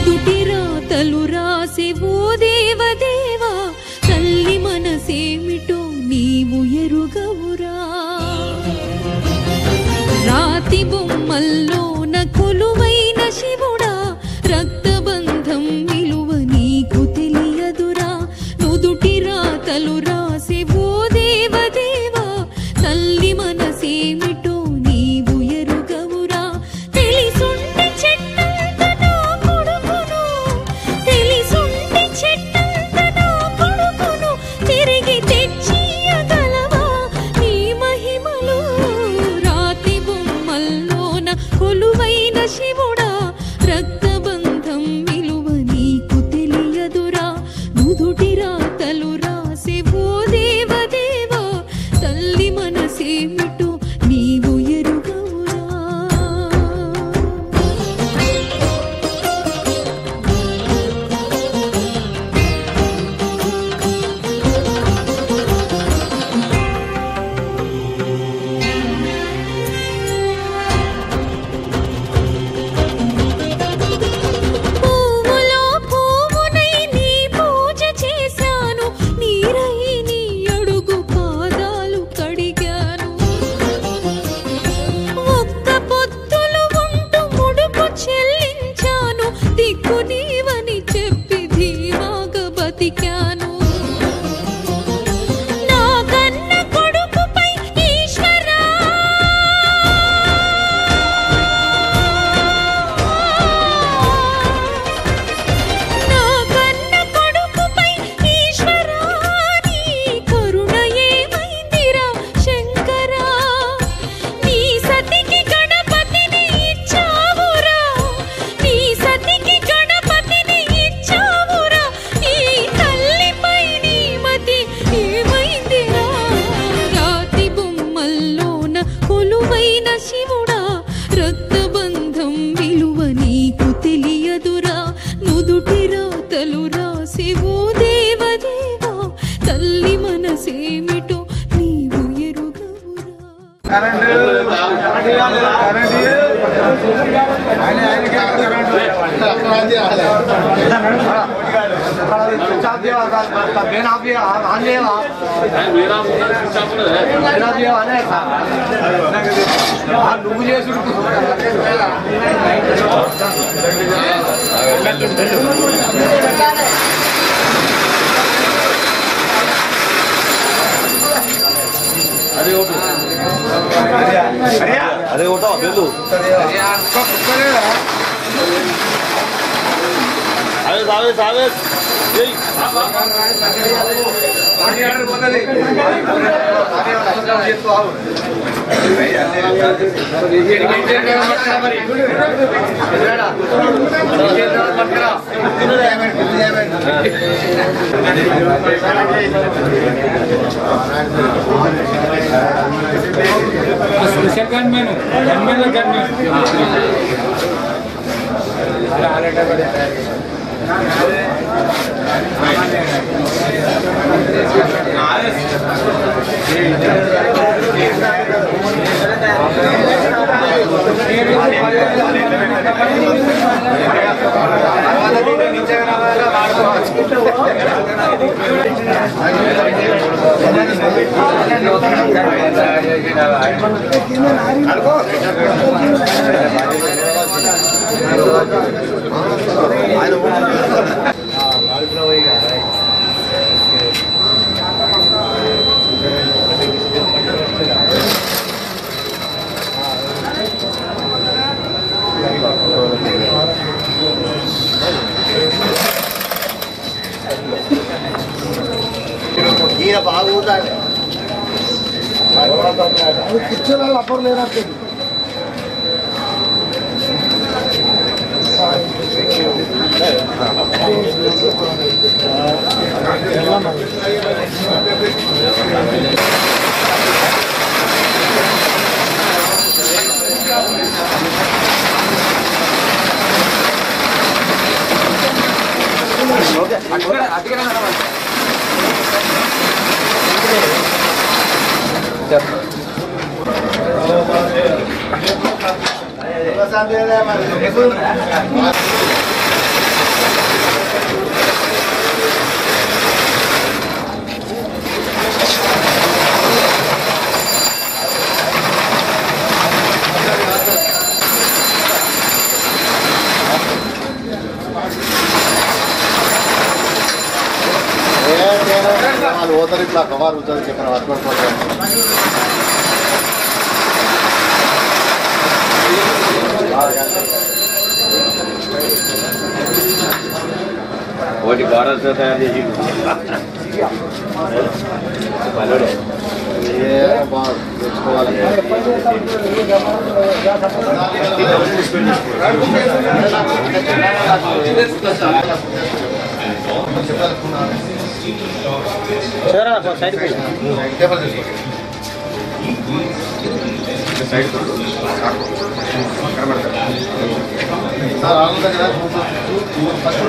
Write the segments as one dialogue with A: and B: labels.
A: నుదుటి రాతలు రాసే ఓ దేవదేవా తల్లి మనసేమిటో నీవు ఎరుగవురా రాతి బొమ్మల్లోన కొలువైన శివుడా రక్తబంధం విలువ నీకు తెలియదురా నుదుటి రాతలు రాసే ఓ దేవదేవా తల్లి మనసేమిటో నీవు ఎరుగవురా తెలిసుంటే చెట్టంత నా కొడుకును తెలిసుంటే చెట్టంత నా కొడుకును తిరిగి తెచ్చియగలవా నీ మహిమలు రాతి బొమ్మల్లోన కొలువైన శివుడా రక్తబంధం విలువ నీకు తెలియదురా నుదుటి రాతలు రాసే ఓ దేవదేవా తల్లి మనసేమిటో నీవు ఎరుగవురా పువ్వులో పువ్వునై నీ పూజ చేశాను నీరై నీ అడుగు పాదాలు కడిగాను ఒక్క పొత్తులు ఉంటూ ముడుపు చెల్లించాను దిక్కు నీవని చెప్పి ధీమాగా బతికాను నా కన్న కొడుకుపై ఈశ్వరా నా కన్న కొడుకుపై ఈశ్వరా నీ కరుణ ఏమైందిరా శంకరా నీ సతికి గణపతిని ఇచ్చావురా నీ సతికి గణపతిని ఇచ్చావురా ఈ తల్లిపై నీ మతి ఏమైందిరా రాతి బొమ్మల్లోన కొలువైన శివుడా రక్తబంధం విలువ నీకు తెలియదురా నుదుటి రాతలు రాసేవో దేవదేవా తల్లి మనసేమిటో నీవు ఎరుగవురా
B: నువ్వు చేసుడు
C: అదే కొట్టావా బెల్లు సావేస్ సావేస్ సావేస్ ఏయ్
B: special gunmen gunmen gun
C: ఈయన బాగుంటాడు
D: కూర్చోవాలి అప్పుడు లేనట్టు
C: Terima kasih. వాళ్ళు పోతారు ఇప్పుడు ఆ కవారు ఉంటుంది చెప్పిన పట్టుకోకపోతే
B: ఒకటి బారస్ తయారు చేసి పనుడే
C: ఏ బాగా తెచ్చుకోవాలి టేబుల్ తీసుకో సార్ ఆలు దగ్గర ఫస్ట్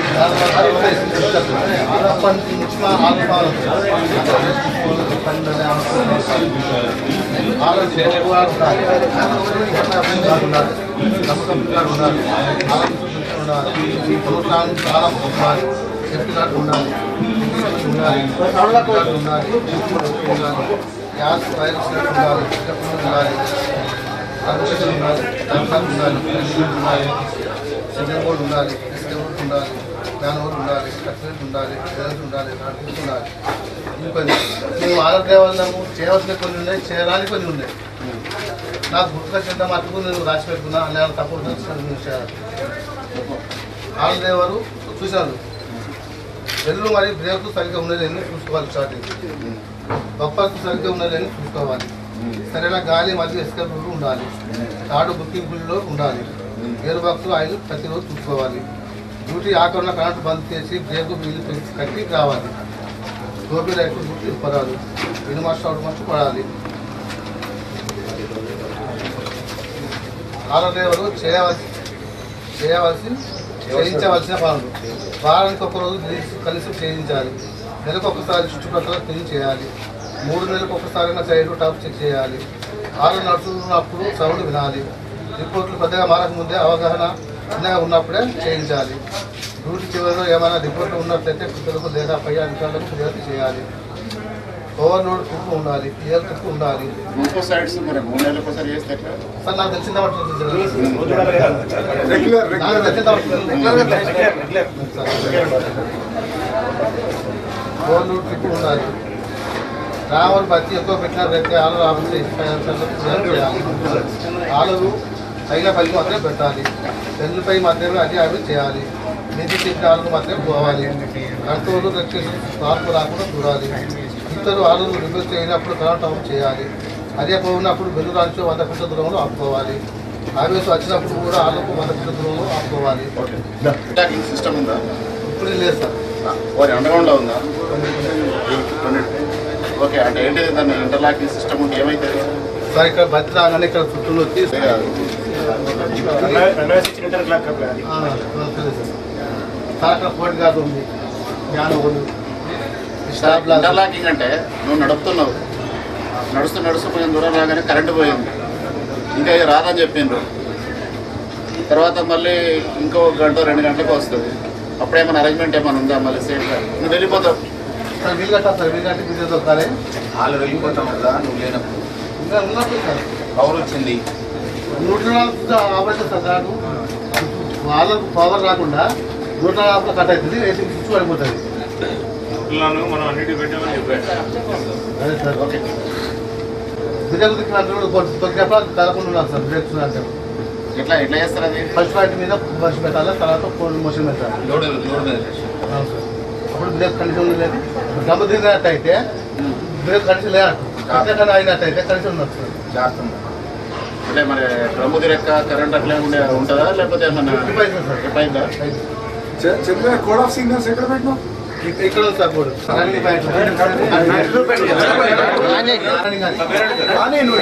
C: గ్యాస్ వైరస్ ఉండాలి ఉండాలి కన్స్ట్రక్షన్ ఉండాలి డాక్టర్ ఉండాలి ప్రెసిడెంట్ ఉండాలి సెకండ్ బోర్డు ఉండాలి ఎస్కే బోర్డు ఉండాలి ప్యాన్ బోర్డు ఉండాలి కట్లెట్ ఉండాలి జగన్ ఉండాలి నాటికి ఉండాలి ఇవి కొన్ని మేము ఆరోగ్య వాళ్ళము చేయవలసిన కొన్ని ఉన్నాయి చేయడానికి కొన్ని ఉన్నాయి నాకు గుర్తుకొచ్చేంత మటుకు నేను రాసి పెట్టుకున్నా నేను తప్పుడు ఆలదేవారు చూశాను వెళ్ళు మరియు బ్రేక్ సరిగ్గా ఉన్నదని చూసుకోవాలి స్టార్టింగ్ బొప్పాకు సరిగ్గా ఉన్నదని చూసుకోవాలి సరైన గాలి మరియు ఎస్కేప్ ఉండాలి తాడు బుకింగ్ బిల్లో ఉండాలి గేర్ బాక్స్ ఆయిల్ ప్రతిరోజు చూసుకోవాలి డ్యూటీ ఆకరణ కరెంట్ బంద్ చేసి బ్రేక్ బిల్లు పెంచి కట్టి రావాలి గోపి రైతు గుర్తు పడాలి ఇను మాస్టర్ అవుట్ మాస్టర్ పడాలి ఆరోగ్యవరు చేయవలసి చేయవలసి చేయించవలసిన పనులు వారానికి ఒక రోజు కలిసి కలిసి చేయించాలి నెలకు ఒకసారి చుట్టుపక్కల క్లీన్ చేయాలి మూడు నెలలకు ఒకసారి సైడ్ టాప్ చెక్ చేయాలి ఆరు నడుస్తున్నప్పుడు సౌండ్ వినాలి రిపోర్ట్లు పెద్దగా మారకముందే అవగాహన చిన్నగా ఉన్నప్పుడే చేయించాలి డ్యూటీ చివరిలో ఏమైనా రిపోర్ట్లు ఉన్నట్లయితే పిల్లలకు లేదా పై అధికారులకు ఫిర్యాదు చేయాలి ఓవర్లోడ్ తుప్పు ఉండాలి ఇయర్ తుప్పు ఉండాలి
E: ఇంకో సైడ్స్ మరి మూడు నెలలకు ఒకసారి చేస్తే ఎట్లా
C: సార్ నాకు తెలిసిన నాకు తెలిసిన ఓవర్లోడ్ తుప్పు ఉండాలి రావల్ బతి ఎక్కువ పెట్టినట్లయితే ఆలు ఆఫీస్ చేయాలి ఆలు పైన పైకి మాత్రమే పెట్టాలి పెన్నుపై మాత్రమే అది అవి చేయాలి నిధి చెప్పిన ఆలు మాత్రమే పోవాలి కంట్రోల్ రెక్టేషన్ మార్పు రాకుండా చూడాలి ఇతరు ఆలు రిపేర్ చేయనప్పుడు కరెంట్ ఆఫ్ చేయాలి అదే పోయినప్పుడు బెల్లు రాంచో వంద ఫీట్ల దూరంలో ఆపుకోవాలి ఆవేశం వచ్చినప్పుడు కూడా ఆలకు వంద ఫీట్ల దూరంలో ఆపుకోవాలి
E: అటాకింగ్ సిస్టమ్ ఉందా
C: ఇప్పుడు లేదు సార్
E: వారి అండర్గ్రౌండ్లో ఉందా ఓకే అంటే ఏంటిది దాన్ని ఇంటర్లాకింగ్ సిస్టమ్ ఉంటే ఏమైతుంది
C: సార్ ఇక్కడ బతి రాగానే ఇక్కడ చుట్టూ వచ్చి ఆ, తెలుసు సార్. సార్ అక్కడ పోటీ గార్డు ఉంది జ్ఞానం ఉంది స్టాప్ లాగా
E: ఇంటర్లాకింగ్ అంటే నువ్వు నడుపుతున్నావు నడుస్తూ నడుస్తూ కొంచెం దూరం రాగానే కరెంటు పోయింది ఇంకా ఇది రాదని చెప్పిండ్రు తర్వాత మళ్ళీ ఇంకో గంట రెండు గంటలకు వస్తుంది అప్పుడేమైనా అరేంజ్మెంట్ ఏమైనా ఉందా మళ్ళీ సేఫ్గా నువ్వు వెళ్ళిపోతావు
C: సార్ వీలు కట్టాలి సార్ వీలు కట్టి వీడియో దొరకాలి
F: వాళ్ళు వెళ్ళిపోతాం కదా నువ్వు లేనప్పుడు
C: ఇంకా ఉన్నట్టు సార్
F: పవర్ వచ్చింది
C: నూట నాలుగు ఆపరేషన్ సార్ దాడు వాళ్ళకు పవర్ రాకుండా నూట నాలుగు కట్ అవుతుంది రేటింగ్ స్విచ్ పడిపోతుంది
B: పిల్లలను మనం అన్నిటి పెట్టామని చెప్పాడు
C: అదే సార్ ఓకే బ్రేక్ దిక్కినట్టు కొద్దిసేపు కలకుండా ఉన్నాను సార్ బ్రేక్స్ అంటే
E: ఎట్లా ఎట్లా చేస్తారు అది
C: ఫస్ట్ పాయింట్ మీద ఫస్ట్ పెట్టాలి తర్వాత ఫోన్ మోషన్ పెట్టాలి
F: లోడ్ లోడ్ మీద చేసి.
C: అవును సార్ అప్పుడు బ్రేక్ కండిషన్ ఉంది లేదు గమ్మ దిగినట్టు అయితే బ్రేక్ కండిషన్ లేనట్టు ఎక్కడ అయినట్టు అయితే కండిషన్ ఉన్నట్టు సార్
F: జాగ్రత్త ఉంది.
E: అంటే మరి డ్రమ్ము తిరక్క కరెంట్ అట్లే ఉండే ఉంటుందా లేకపోతే ఏమన్నా
C: ట్రిప్ అవుతుంది సార్
E: ట్రిప్ అయిందా
D: చంద్ర కోడ్ ఆఫ్ సిగ్నల్స్ ఎక్కడ పెట్టినావు
C: ఇక్కడ- ఇక్కడ ఉంది sir board running point running అని.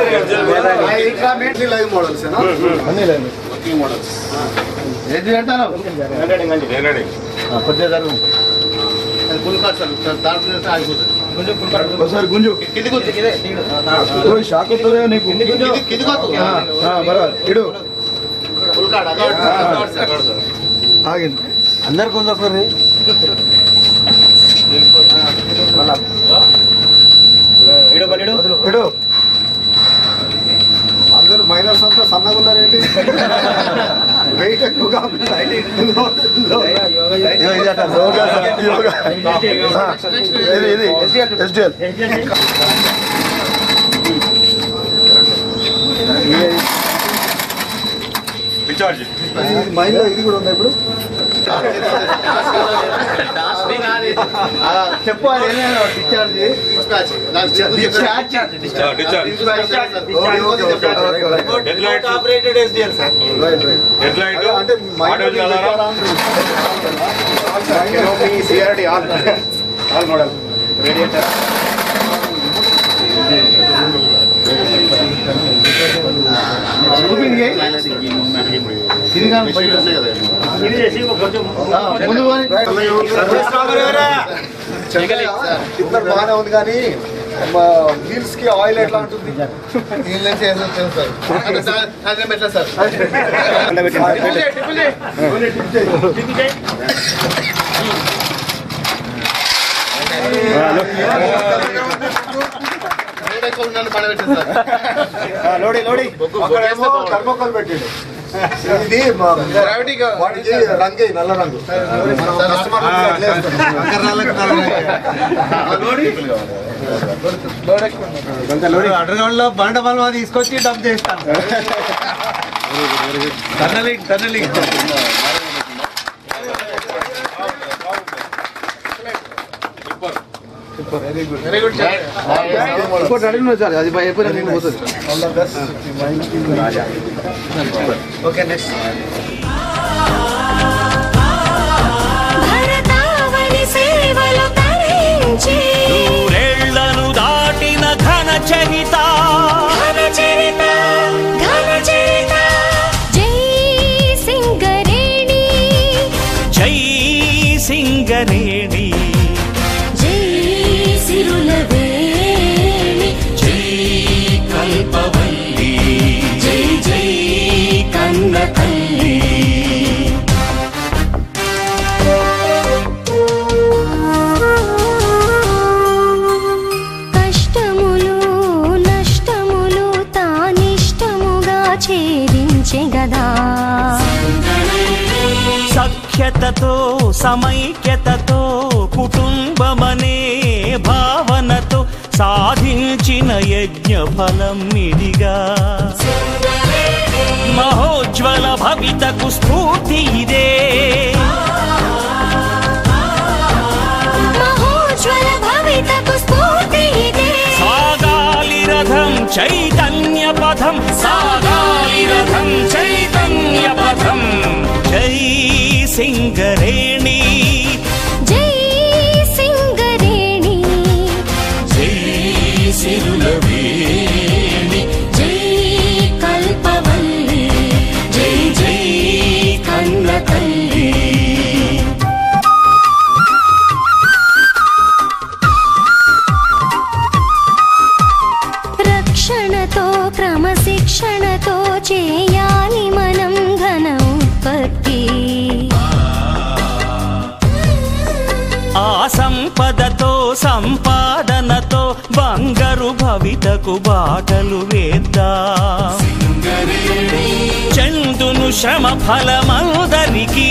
D: ఇట్లా మెయిన్లీ లైవ్ మోడల్స్
C: అన్నీ లేదు
E: వర్కింగ్ మోడల్స్
C: ఏది అంటాను కొద్దిగా జరుగు అది ఫుల్ కార్డ్ సార్ దాంట్లో చేస్తే ఆగిపోతుంది
G: ఒకసారి గుంజు
C: కింది కూర్చో
G: ఓయ్, షాక్ వస్తుందో నీకు
C: కింది కింది కూర్చో
G: ఆ, ఆ, బరాబర్ ఇడు
E: ఫుల్ కార్డ్
G: ఆగింది
F: అందరు కొందరు
G: ఇడు
D: అందరూ మైనర్స్ అంతా సన్నగా ఉన్నారేంటి వెయిట్ ఎక్కువగా
G: యోగా సార్, యోగా. ఆ, ఇది ఇది ఎస్డిఎల్
B: ఇన్ఛార్జ్
D: మైండ్ లో ఇది కూడా ఉందా ఇప్పుడు
C: ఆ, చెప్పు అది ఏమైనా discharge discharge
B: head light
D: right right
B: head light
D: అంటే
B: ఆటోలు alarm
E: CRD all all model radiator
C: ఇది కానీ బయట ఆ, ముందు పోనీ.
D: ఇద్దరు బాగానే ఉంది కానీ వీల్స్ కి ఆయిల్ ఎట్లా ఉంటుంది
C: దీని నుంచి ఏదో తెలుసు సార్ అంటే దా- దాంట్లో పెట్టలేదు సార్ ట్రిపుల్ చేయి, ట్రిపుల్ చేయి. రేట్ ఎక్కువ ఉందని పడబెట్టలేదు సార్
D: అక్కడేమో థర్మోకాల్ పెట్టిండు ఇది మా-
C: గ్రావిటీ గా-
D: వాడికి రంగే నల్ల రంగు మనం కస్టమర్ అట్లే వేస్తాం.
F: అండర్గ్రౌండ్ లో బండ బల్వా తీసుకొచ్చి డబ్ చేస్తాను tunnelling tunnelling
C: very good sir
G: ఇంకోటి అడిగిన చాలు అది అయిపోయినా నేను పోతుంది
C: ఓకే నెక్స్ట్
A: భరతావని సేవలు తరించి
H: నూరేళ్లను దాటిన ఘన చరిత
A: ఘన చరిత ఘన చరిత జై సింగరేణి
H: జై సింగరేణి
A: జై సిరుల వేణి
H: జై కల్పవల్లి
A: జై జై కన్న తల్లి కష్టములు నష్టములు తానిష్టముగా ఛేదించే గదా
H: సఖ్యతతో సమైక్యతతో కుటుంబమనే భావనతో సాధించిన యజ్ఞ ఫలం ఇదిగా మహోజ్వల భవితకు స్ఫూర్తి ఇదే
A: మహోజ్వల భవితకు స్ఫూర్తి ఇదే
H: సాగాలి రథం చైతన్య పథం సాగాలి రథం చైతన్య పథం జై సింగరేణి
A: జై సింగరేణి
H: జై సిరులవేణి
A: జై కల్పవల్లి జై జై కన్న తల్లి రక్షణతో క్రమశిక్షణతో చేయాలి మనం ఘన ఉత్పత్తి
H: ఆ సంపదతో సంపాదనతో బంగారు భవితకు బాటలు వేద్దాం చందును శ్రమ ఫలమందరికీ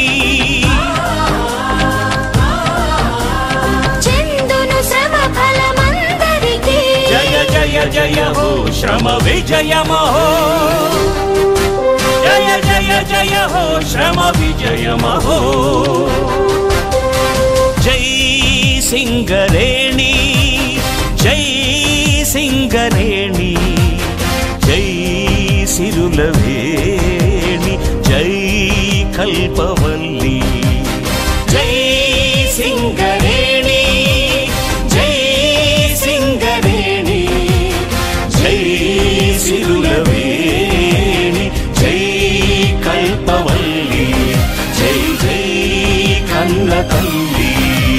A: చెందును శ్రమ ఫలమందరికీ
H: జయ జయ జయ హో శ్రమ విజయమహో జయ జయ జయ హో శ్రమ విజయమహో జై సింగరేణి జై సింగరేణి జై సిరులవేణి జై కల్పవల్లి జై సింగరేణి జై సింగరేణి జై సిరుల వేణి జై కల్పవల్లి జై జై కన్న తల్లి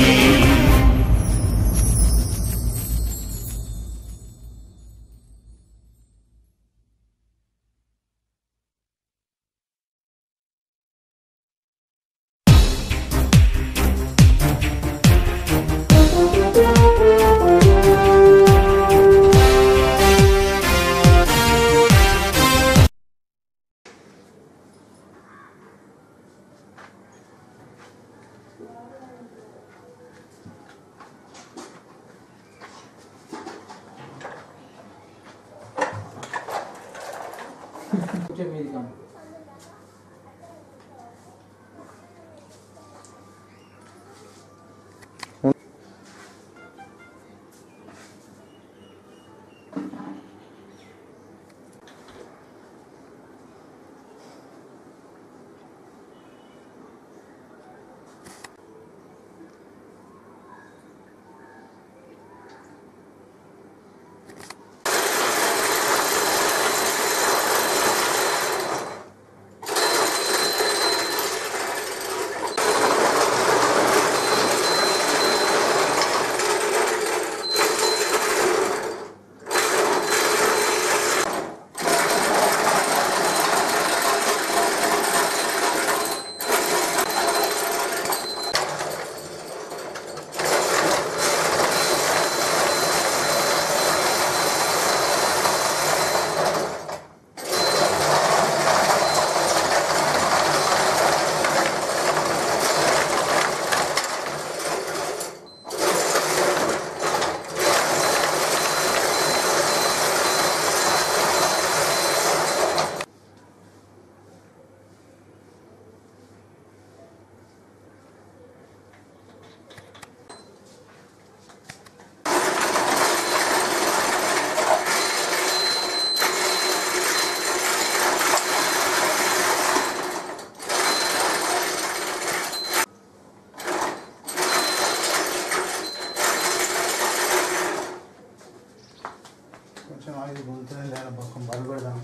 C: కొంచెం ఆగి గొంతునే లేదా పక్కన బలు పెడదాం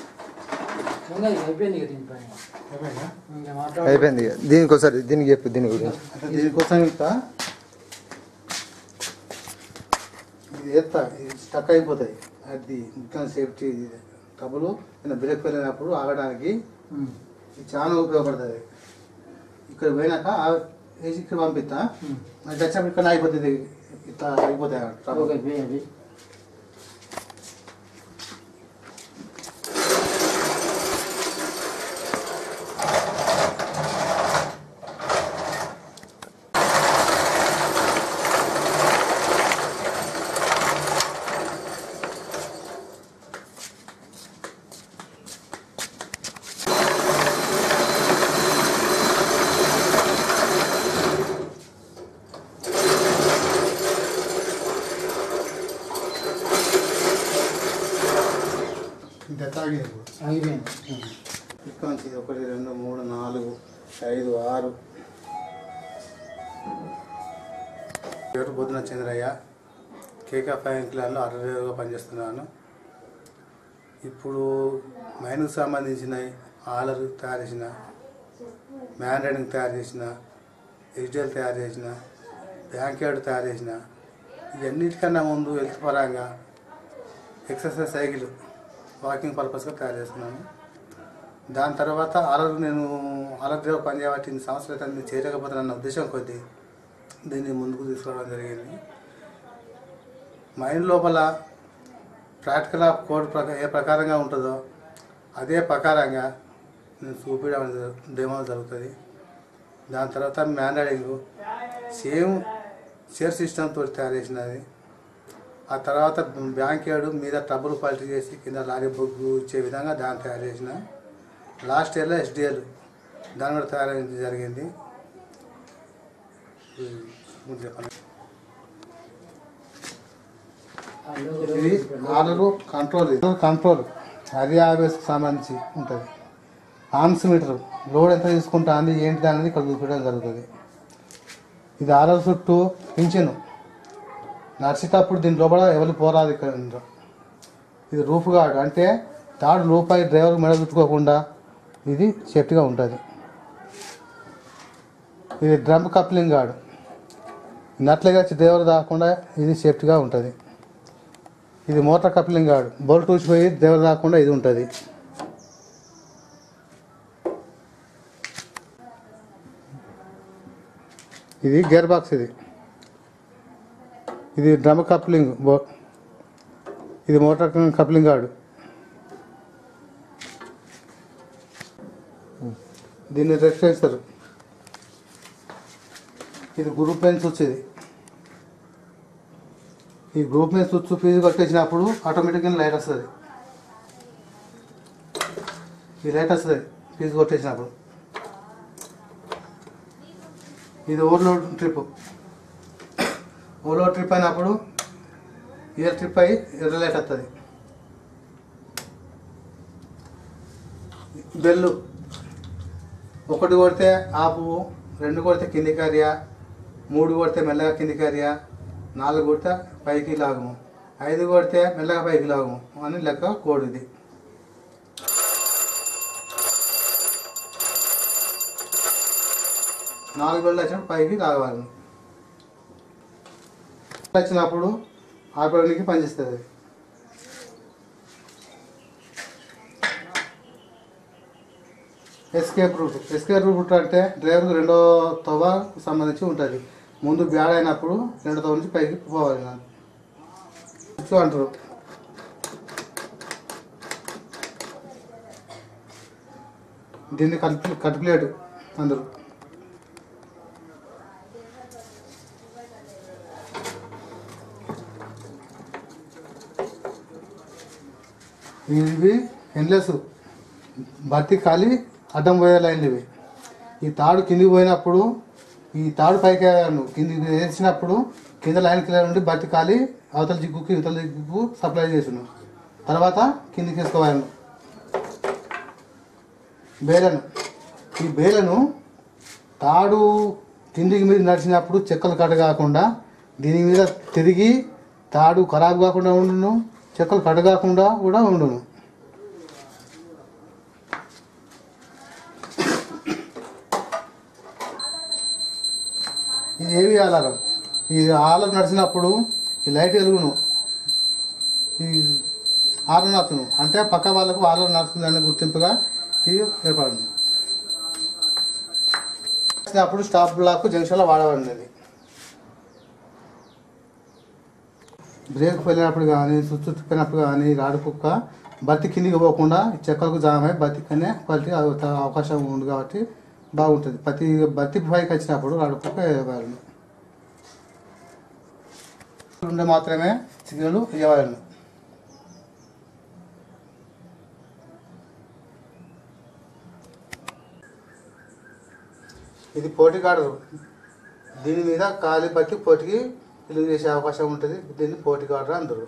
I: అయిపోయింది ఇక దీనిపైన
C: అయిపోయిందా?
I: ఇంకా మాట్లాడు
G: అయిపోయింది ఇక. దీనికి ఒకసారి దీనికి చెప్పు దీని గురించి
C: అంటే దీనికోసం ఇంత ఇది ఎత్తా ఇది స్టక్ అయిపోతాయి అది ఇంకా సేఫ్టీ ట్రబుల్ నేను బ్రేక్ వెళ్ళినప్పుడు ఆగడానికి ఇది చాలా ఉపయోగపడుతుంది ఇక్కడ పోయినాక ఆ- వేసి ఇక్కడ పంపిస్తా అది వచ్చినప్పుడు ఇక్కడ అయిపోతుంది ఇట్లా అయిపోతాయి ట్రబుల్
I: ఓకే వేయండి
C: ఇంత తాగింది ఇప్పుడు
I: ఆగిపోయింది
C: ఇక్కడ నుంచి ఇది ఒకటి రెండు మూడు నాలుగు ఐదు ఆరు పేరు బొద్దున చంద్రయ్య కేకా ఫైవ్ క్లాన్లో అరవేరుగా పనిచేస్తున్నాను ఇప్పుడు మైన్కు సంబంధించిన ఆలర్ తయారు చేసిన మ్యాన్ రైడింగ్ తయారు చేసిన ఎస్డిఎల్ తయారు చేసిన బ్యాంక్ యార్డ్ తయారు చేసిన ఇవన్నిటికన్నా ముందు హెల్త్ పరంగా ఎక్సర్సైజ్ సైకిల్ వాకింగ్ పర్పస్గా తయారు చేస్తున్నాను దాని తర్వాత ఆలర్ నేను ఆలర్ డ్రైవర్ పనిచేయబట్టి ఇన్ని సంవత్సరాలు అయితే నేను చేయలేకపోతున్న ఉద్దేశం కొద్దీ దీన్ని ముందుకు తీసుకురావడం జరిగింది మైండ్ లోపల ప్రాక్టికల్ ఆఫ్ కోడ్ ప్రకా ఏ ప్రకారంగా ఉంటుందో అదే ప్రకారంగా నేను చూపించడం డెమో జరుగుతుంది దాని తర్వాత man riding same share system తోటి తయారు చేసినది ఆ తర్వాత బ్యాంక్ యార్డు మీద ట్రబుల్ క్వాలిటీ చేసి కింద లారీ బుక్ ఇచ్చే విధంగా దాన్ని తయారు చేసిన లాస్ట్ ఇయర్లో ఎస్డిఎల్ దాని కూడా తయారు జరిగింది ఇది చెప్పండి ఇది ఆర్డర్ కంట్రోల్ ఇది కంట్రోల్ అది ఆవేస్కి సంబంధించి ఉంటుంది ఆర్మ్స్ మీటర్ లోడ్ ఎంత తీసుకుంటుంది ఏంటిది అనేది ఇక్కడ చూపించడం జరుగుతుంది ఇది ఆర్డర్ చుట్టూ పింఛను నడిచేటప్పుడు దీని లోపల ఎవరు పోరాదు ఇక్కడ ఇందులో. ఇది రూఫ్ గార్డ్ అంటే తాడు రూపాయి డ్రైవర్ మెడ చుట్టుకోకుండా ఇది సేఫ్టీగా ఉంటుంది ఇది డ్రమ్ కప్లింగ్ గార్డ్ నట్లుగా డ్రైవర్ రాకుండా ఇది సేఫ్టీగా ఉంటుంది ఇది మోటార్ కప్లింగ్ గార్డ్ బోల్ట్ ఊసిపోయి డ్రైవర్ రాకుండా ఇది ఉంటుంది ఇది గేర్ బాక్స్ ఇది ఇది డ్రమ్ కప్లింగ్ బో ఇది మోటార్ కప్లింగ్ గార్డు దీన్ని రెస్ట్ చేస్తారు ఇది గ్రూప్ పెన్ స్విచ్ ఇది ఈ గ్రూప్ మీద స్విచ్ ఫీజు కట్టేసినప్పుడు ఆటోమేటిక్గా లైట్ వస్తుంది ఈ లైట్ వస్తుంది ఫీజు కొట్టేసినప్పుడు ఇది ఓవర్లోడ్ ట్రిప్ ఓవర్లోడ్ ట్రిప్ అయినప్పుడు ఇయర్ ట్రిప్ అయ్యి ఎర్ర లైట్ వస్తుంది బెల్లు ఒకటి కొడితే ఆపు రెండు కొడితే కింది కార్య మూడు కొడితే మెల్లగా కింది కార్య నాలుగు కొడితే పైకి లాగము ఐదు కొడితే మెల్లగా పైకి లాగము అని లెక్క కోడ్ ఇది నాలుగు వేలు వచ్చినప్పుడు పైకి లాగాలి వచ్చినప్పుడు ఆపడానికి పనిచేస్తుంది అది ఎస్కేప్ రూట్ ఎస్కేప్ రూట్ అంటే డ్రైవర్కి రెండో తవ్వకు సంబంధించి ఉంటుంది ముందు బ్యాడ్ అయినప్పుడు రెండో తవ్వ నుంచి పైకి పోవాలి స్విచ్ అంటారు దీన్ని కట్ కట్ ప్లేట్ అందరు ఇవి ఎండ్లెస్ బత్తి ఖాళీ అడ్డం పోయే లైన్లు ఇవి ఈ తాడు కిందికి పోయినప్పుడు ఈ తాడు పైకి నువ్వు కిందికి వేసినప్పుడు కింద లైన్ క్లియర్ నుండి బత్తి ఖాళీ అవతల జిగ్గుకి ఇవతల జిగ్గుకు సప్లై చేస్తున్నావు తర్వాత కిందికి వేసుకోవాలి బేలను ఈ బేలను తాడు కిందికి మీద నడిచినప్పుడు చెక్కలు కట్ కాకుండా దీని మీద తిరిగి తాడు ఖరాబ్ కాకుండా ఉండును చెక్కలు కట్ కాకుండా కూడా ఉండును ఇది ఏవి అలారం ఈ ఆలం నడిచినప్పుడు ఈ లైట్ వెలుగును ఈ ఆరు నచ్చును అంటే పక్క వాళ్ళకు ఆరు నడుస్తుందని గుర్తింపుగా ఇది ఏర్పడింది అప్పుడు స్టాప్ బ్లాక్ జంక్షన్లో వాడబడినది బ్రేక్ వెళ్ళినప్పుడు కానీ స్విచ్ తిప్పినప్పుడు కానీ రాడు కుక్క బత్తి కిందికి పోకుండా ఈ చెక్కలకు జామ్ అయ్యి బత్తి కనే క్వాలిటీ అవకాశం ఉంది కాబట్టి బాగుంటుంది ప్రతి బత్తి పైకి వచ్చినప్పుడు రాడు కుక్క వేయగలను ఉండే మాత్రమే సిగ్నల్ ఇవ్వగలను ఇది పోటీ కాదు దీని మీద ఖాళీ బట్టి పోటీకి వెలుగు చేసే అవకాశం ఉంటుంది దీన్ని పోటీ గార్డు అందరు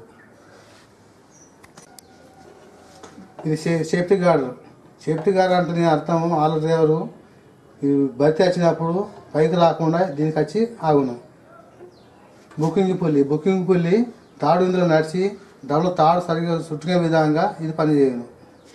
C: ఇది సే సేఫ్టీ గార్డు సేఫ్టీ గార్డు అంటే నేను అర్థం ఆల్ డ్రైవరు ఈ బతి వచ్చినప్పుడు పైకి రాకుండా దీనికి వచ్చి ఆగును బుకింగ్ పుల్లి బుకింగ్ పుల్లి తాడు ఇందులో నడిచి దాంట్లో తాడు సరిగ్గా చుట్టుకునే విధంగా ఇది పని చేయను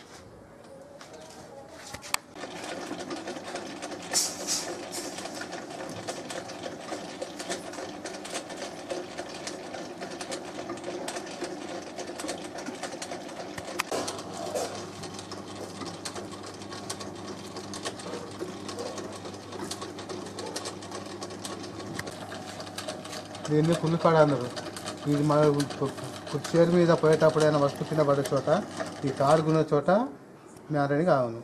C: దీన్ని పుల్లిపాడ అన్నారు ఇది మన చైర్ మీద పోయేటప్పుడైనా వస్తువు కింద పడే చోట ఈ తాడుకున్న చోట మ్యారని కావను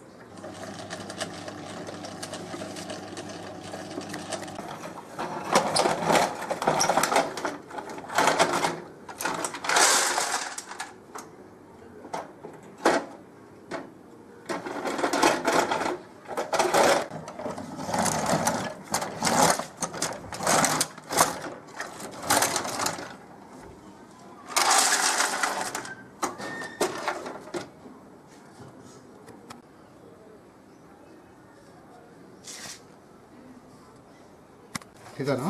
C: ఇదనా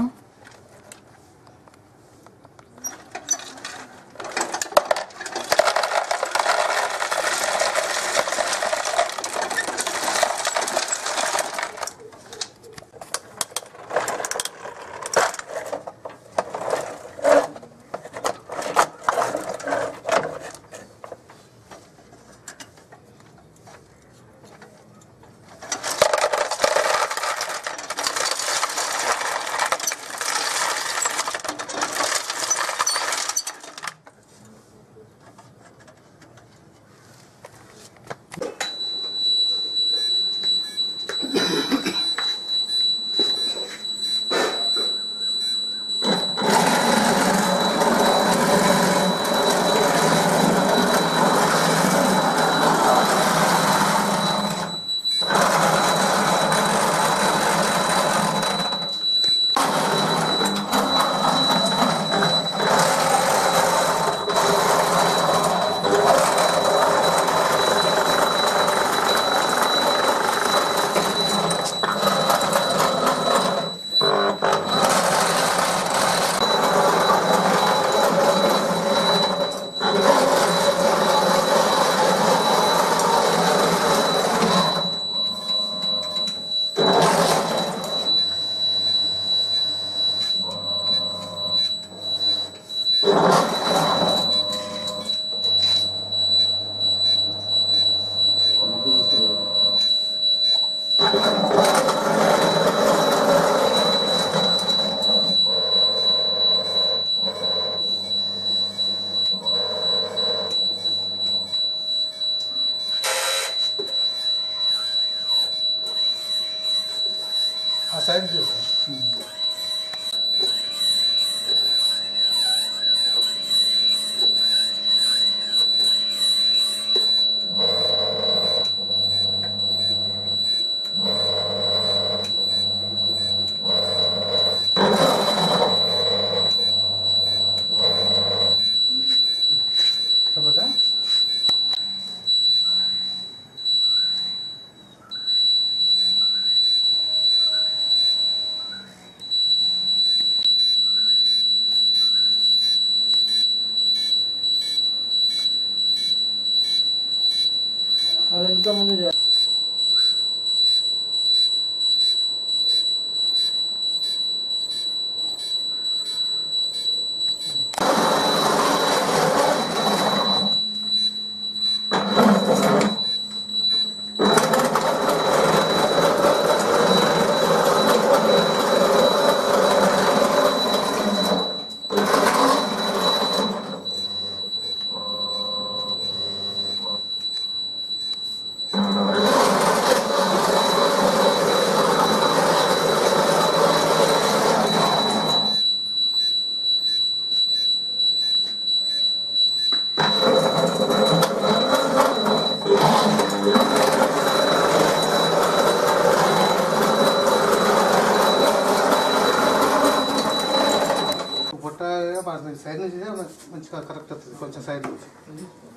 C: పొట్ట సైడ్ నుంచి మంచిగా కరెక్ట్ వస్తుంది కొంచెం సైడ్ నుంచి